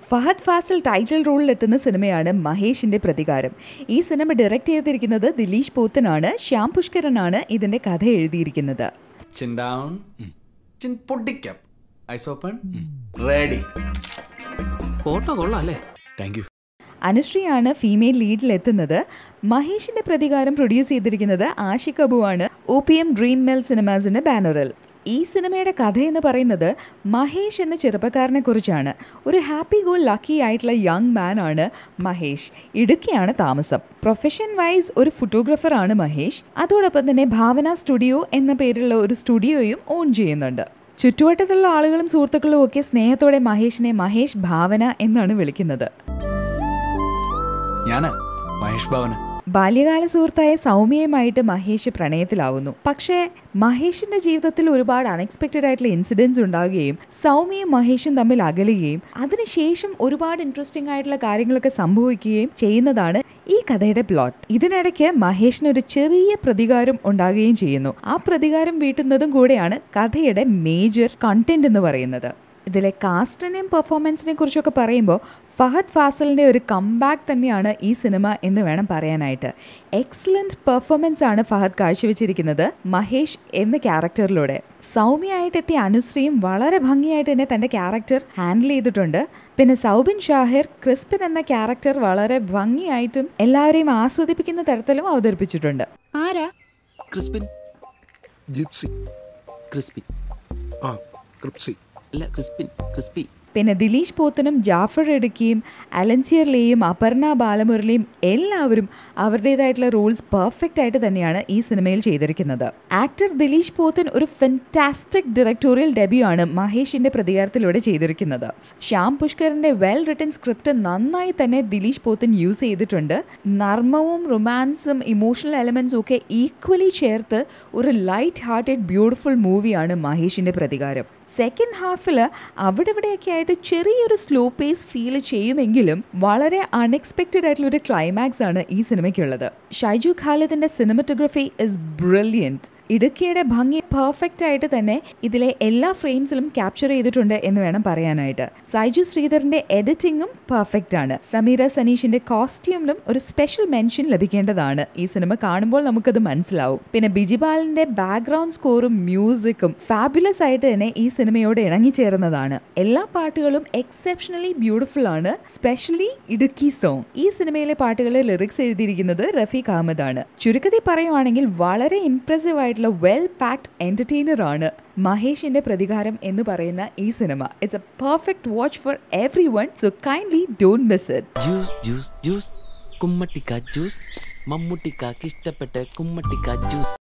Fahad Fazil title റോളിലെത്തുന്ന സിനിമയാണ് മഹേഷിന്റെ പ്രതികാരം ഈ സിനിമ ഡയറക്റ്റ് ചെയ്തിരിക്കുന്നത് ദിലീഷ് പോത്തനാണ് ശ്യാം പുഷ്കരനാണ് ഇതിന്റെ കഥ എഴുതിയിരിക്കുന്നത് Chin down. Chin പൊട്ടിക്കാം ഐസ് ഓപ്പൺ റെഡി ഫോട്ടോ കൊള്ളാം അല്ലേ താങ്ക് യു അനുശ്രീയാണ് ഫീമെയിൽ ലീഡിലെത്തുന്നത് മഹേഷിന്റെ പ്രതികാരം പ്രൊഡ്യൂസ് ചെയ്തിരിക്കുന്നത് ആഷിഖ് അബുവാണ് O P M dream mill സിനിമാസിന്റെ ബാനറിൽ ഈ സിനിമയുടെ കഥ എന്ന് പറയുന്നത് മഹേഷ് എന്ന ചെറുപ്പക്കാരനെ കുറിച്ചാണ് ഒരു ഹാപ്പി ഗോ ലക്കി ആയിട്ടുള്ള യങ് മാൻ ആണ് മഹേഷ് ഇടുക്കിയാണ് താമസം പ്രൊഫഷൻ വൈസ് ഒരു ഫോട്ടോഗ്രാഫറാണ് മഹേഷ് അതോടൊപ്പം തന്നെ ഭാവന സ്റ്റുഡിയോ എന്ന പേരുള്ള ഒരു സ്റ്റുഡിയോയും ഓൺ ചെയ്യുന്നുണ്ട് ചുറ്റുവട്ടത്തുള്ള ആളുകളും സുഹൃത്തുക്കളും ഒക്കെ സ്നേഹത്തോടെ മഹേഷിനെ മഹേഷ് ഭാവന എന്നാണ് വിളിക്കുന്നത് ഞാന് മഹേഷ് ഭവന് ബാല്യകാല സുഹൃത്തായ സൗമ്യയുമായിട്ട് മഹേഷ് പ്രണയത്തിലാവുന്നു പക്ഷേ മഹേഷിന്റെ ജീവിതത്തിൽ ഒരുപാട് അൺഎക്സ്പെക്റ്റഡ് ആയിട്ടുള്ള ഇൻസിഡൻസ് ഉണ്ടാകുകയും സൗമ്യയും മഹേഷും തമ്മിൽ അകലുകയും അതിനുശേഷം ഒരുപാട് ഇൻട്രസ്റ്റിംഗ് ആയിട്ടുള്ള കാര്യങ്ങളൊക്കെ സംഭവിക്കുകയും ചെയ്യുന്നതാണ് ഈ കഥയുടെ പ്ലോട്ട് ഇതിനിടയ്ക്ക് മഹേഷിന് ഒരു ചെറിയ പ്രതികാരം ഉണ്ടാകുകയും ചെയ്യുന്നു ആ പ്രതികാരം വീട്ടുന്നതും കൂടെയാണ് കഥയുടെ മേജർ കണ്ടന്റ് എന്ന് പറയുന്നത് ഇതിലെ കാസ്റ്റിനെയും പെർഫോമൻസിനെ കുറിച്ചൊക്കെ പറയുമ്പോൾ ഫഹദ് ഫാസലിൻ്റെ ഒരു കംബാക്ക് തന്നെയാണ് ഈ സിനിമ എന്ന് വേണം പറയാനായിട്ട് എക്സലൻറ്റ് പെർഫോമൻസ് ആണ് ഫഹദ് കാഴ്ചവെച്ചിരിക്കുന്നത് മഹേഷ് എന്ന ക്യാരക്ടറിലൂടെ സൗമ്യയായിട്ടെത്തിയ അനുശ്രീയും വളരെ ഭംഗിയായിട്ട് തന്നെ തൻ്റെ ക്യാരക്ടർ ഹാൻഡിൽ ചെയ്തിട്ടുണ്ട് പിന്നെ സൗബിൻ ഷാഹിർ ക്രിസ്പിൻ എന്ന ക്യാരക്ടർ വളരെ ഭംഗിയായിട്ടും എല്ലാവരെയും ആസ്വദിപ്പിക്കുന്ന തരത്തിലും അവതരിപ്പിച്ചിട്ടുണ്ട് ആരാ ക്രിസ്പിൻ ജിപ്സി ക്രിസ്പി ആ ക്രിപ്സി അല്ല ക്രിസ്പിൻ ക്രിസ്പി പിന്നെ ദിലീഷ് പോത്തനും ജാഫർ ഇടുക്കിയും അലൻസിയർലെയും അപർണ ബാലമുരളിയും എല്ലാവരും അവരുടേതായിട്ടുള്ള റോൾസ് പെർഫെക്റ്റ് ആയിട്ട് തന്നെയാണ് ഈ സിനിമയിൽ ചെയ്തിരിക്കുന്നത് ആക്ടർ ദിലീഷ് പോത്തൻ ഒരു ഫെൻറ്റാസ്റ്റിക് ഡയറക്ടോറിയൽ ഡെബ്യൂ ആണ് മഹേഷിന്റെ പ്രതികാരത്തിലൂടെ ചെയ്തിരിക്കുന്നത് ശ്യാം പുഷ്കറിന്റെ വെൽ റിട്ടൺ സ്ക്രിപ്റ്റ് നന്നായി തന്നെ ദിലീഷ് പോത്തൻ യൂസ് ചെയ്തിട്ടുണ്ട് നർമ്മവും റൊമാൻസും ഇമോഷണൽ എലമെന്റ്സും ഒക്കെ ഈക്വലി ചേർത്ത് ഒരു ലൈറ്റ് ഹാർട്ടഡ് ബ്യൂട്ടിഫുൾ മൂവിയാണ് മഹേഷിന്റെ പ്രതികാരം സെക്കൻഡ് ഹാഫിൽ അവിടെ ഇവിടെയൊക്കെ ആയിട്ട് ചെറിയൊരു സ്ലോ പേസ് ഫീൽ ചെയ്യുമെങ്കിലും വളരെ അൺഎക്സ്പെക്റ്റഡ് ആയിട്ടുള്ള ഒരു ക്ലൈമാക്സ് ആണ് ഈ സിനിമയ്ക്കുള്ളത് ഷൈജു ഖാലിദിന്റെ സിനിമറ്റോഗ്രഫി ഇസ് ബ്രില്യൻറ്റ് ഇടുക്കിയുടെ ഭംഗി പെർഫെക്റ്റ് ആയിട്ട് തന്നെ ഇതിലെ എല്ലാ ഫ്രെയിംസിലും ക്യാപ്ചർ ചെയ്തിട്ടുണ്ട് എന്ന് വേണം പറയാനായിട്ട് സൈജു ശ്രീധറിന്റെ എഡിറ്റിംഗും പെർഫെക്റ്റ് ആണ് സമീര സനീഷിന്റെ കോസ്റ്റ്യൂമിലും ഒരു സ്പെഷ്യൽ മെൻഷൻ ലഭിക്കേണ്ടതാണ് ഈ സിനിമ കാണുമ്പോൾ നമുക്കത് മനസ്സിലാവും പിന്നെ ബിജിപാലിന്റെ ബാക്ക്ഗ്രൗണ്ട് സ്കോറും മ്യൂസിക്കും ഫാബുലസ് ആയിട്ട് തന്നെ ഈ സിനിമയോട് ഇണങ്ങിച്ചേർന്നതാണ് എല്ലാ പാട്ടുകളും എക്സെപ്ഷണലി ബ്യൂട്ടിഫുൾ ആണ് സ്പെഷ്യലി ഇടുക്കി സോങ് ഈ സിനിമയിലെ പാട്ടുകളിലെ ലിറിക്സ് എഴുതിയിരിക്കുന്നത് റഫീഖ് അഹമ്മദ് ആണ് ചുരുക്കത്തിൽ പറയുവാണെങ്കിൽ വളരെ ഇംപ്രസീവ് ആയിട്ടുള്ള വെൽ പാക്ഡ് എന്റർടൈനർ ആണ് മഹേഷിന്റെ പ്രതികാരം എന്ന് പറയുന്ന ഈ സിനിമ it's a perfect watch for everyone so kindly don't miss it juice juice juice കുമ്മട്ടിക്ക ജ്യൂസ് മമ്മൂട്ടിക്കാക്ക് ഇഷ്ടപ്പെട്ട കുമ്മട്ടിക്ക ജ്യൂസ്